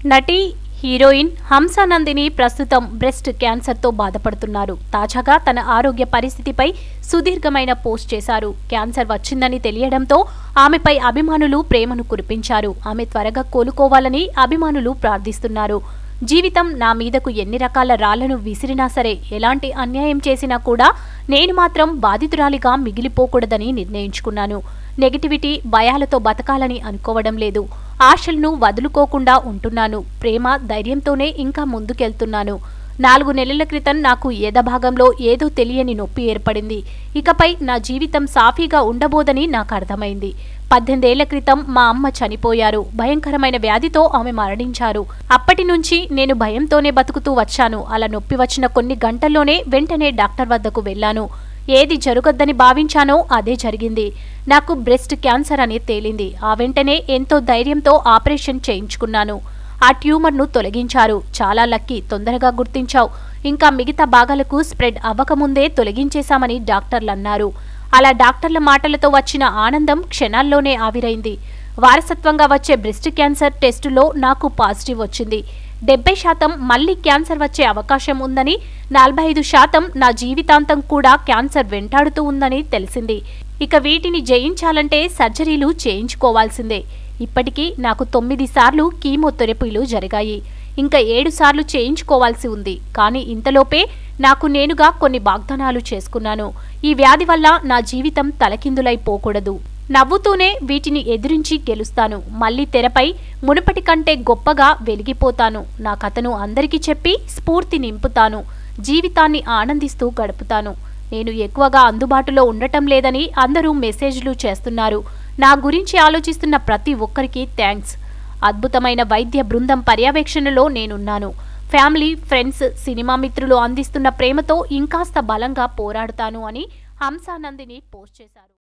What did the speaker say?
నటి హీరోయిన్ హంసానందిని ప్రస్తుతం బ్రెస్ట్ క్యాన్సర్తో బాధపడుతున్నారు తాజాగా తన ఆరోగ్య పరిస్థితిపై సుదీర్ఘమైన పోస్ట్ చేశారు క్యాన్సర్ వచ్చిందని తెలియడంతో ఆమెపై అభిమానులు ప్రేమను కురిపించారు ఆమె త్వరగా కోలుకోవాలని అభిమానులు ప్రార్థిస్తున్నారు జీవితం నా మీదకు ఎన్ని రకాల రాళ్లను విసిరినా సరే ఎలాంటి అన్యాయం చేసినా కూడా నేను మాత్రం బాధితురాలిగా మిగిలిపోకూడదని నిర్ణయించుకున్నాను నెగటివిటీ భయాలతో బతకాలని అనుకోవడం లేదు ఆశలను వదులుకోకుండా ఉంటున్నాను ప్రేమ ధైర్యంతోనే ఇంకా ముందుకెళ్తున్నాను నాలుగు నెలల క్రితం నాకు ఎదభాగంలో ఏదో తెలియని నొప్పి ఏర్పడింది ఇకపై నా జీవితం సాఫీగా ఉండబోదని నాకు అర్థమైంది పద్దెనిమిదేళ్ల క్రితం మా అమ్మ చనిపోయారు భయంకరమైన వ్యాధితో ఆమె మరణించారు అప్పటి నుంచి నేను భయంతోనే బతుకుతూ వచ్చాను అలా నొప్పి వచ్చిన కొన్ని గంటల్లోనే వెంటనే డాక్టర్ వద్దకు వెళ్ళాను ఏది జరగొద్దని భావించానో అదే జరిగింది నాకు బ్రెస్ట్ క్యాన్సర్ అని తేలింది ఆ వెంటనే ఎంతో ధైర్యంతో ఆపరేషన్ చేయించుకున్నాను ఆ ట్యూమర్ను తొలగించారు చాలా లక్కీ తొందరగా గుర్తించావు ఇంకా మిగతా భాగాలకు స్ప్రెడ్ అవ్వకముందే తొలగించేశామని డాక్టర్లు అన్నారు అలా డాక్టర్ల మాటలతో వచ్చిన ఆనందం క్షణాల్లోనే ఆవిరైంది వారసత్వంగా వచ్చే బ్రెస్ట్ క్యాన్సర్ టెస్టులో నాకు పాజిటివ్ వచ్చింది డెబ్బై శాతం మళ్ళీ క్యాన్సర్ వచ్చే అవకాశం ఉందని నలభై ఐదు శాతం నా జీవితాంతం కూడా క్యాన్సర్ వెంటాడుతూ ఉందని తెలిసింది ఇక వీటిని జయించాలంటే సర్జరీలు చేయించుకోవాల్సిందే ఇప్పటికీ నాకు తొమ్మిది సార్లు కీమోథెరపీలు జరిగాయి ఇంకా ఏడు సార్లు చేయించుకోవాల్సి ఉంది కానీ ఇంతలోపే నాకు నేనుగా కొన్ని వాగ్దానాలు చేసుకున్నాను ఈ వ్యాధి వల్ల నా జీవితం తలకిందులైపోకూడదు నవ్వుతూనే వీటిని ఎదిరించి గెలుస్తాను మళ్ళీ తెరపై మునుపటి కంటే గొప్పగా వెలిగిపోతాను నా కథను అందరికీ చెప్పి స్ఫూర్తి నింపుతాను జీవితాన్ని ఆనందిస్తూ గడుపుతాను నేను ఎక్కువగా అందుబాటులో ఉండటం లేదని అందరూ మెసేజ్లు చేస్తున్నారు నా గురించి ఆలోచిస్తున్న ప్రతి ఒక్కరికి థ్యాంక్స్ అద్భుతమైన వైద్య బృందం పర్యవేక్షణలో నేనున్నాను ఫ్యామిలీ ఫ్రెండ్స్ సినిమా మిత్రులు అందిస్తున్న ప్రేమతో ఇంకాస్త బలంగా పోరాడుతాను అని హంసానందిని పోస్ట్ చేశారు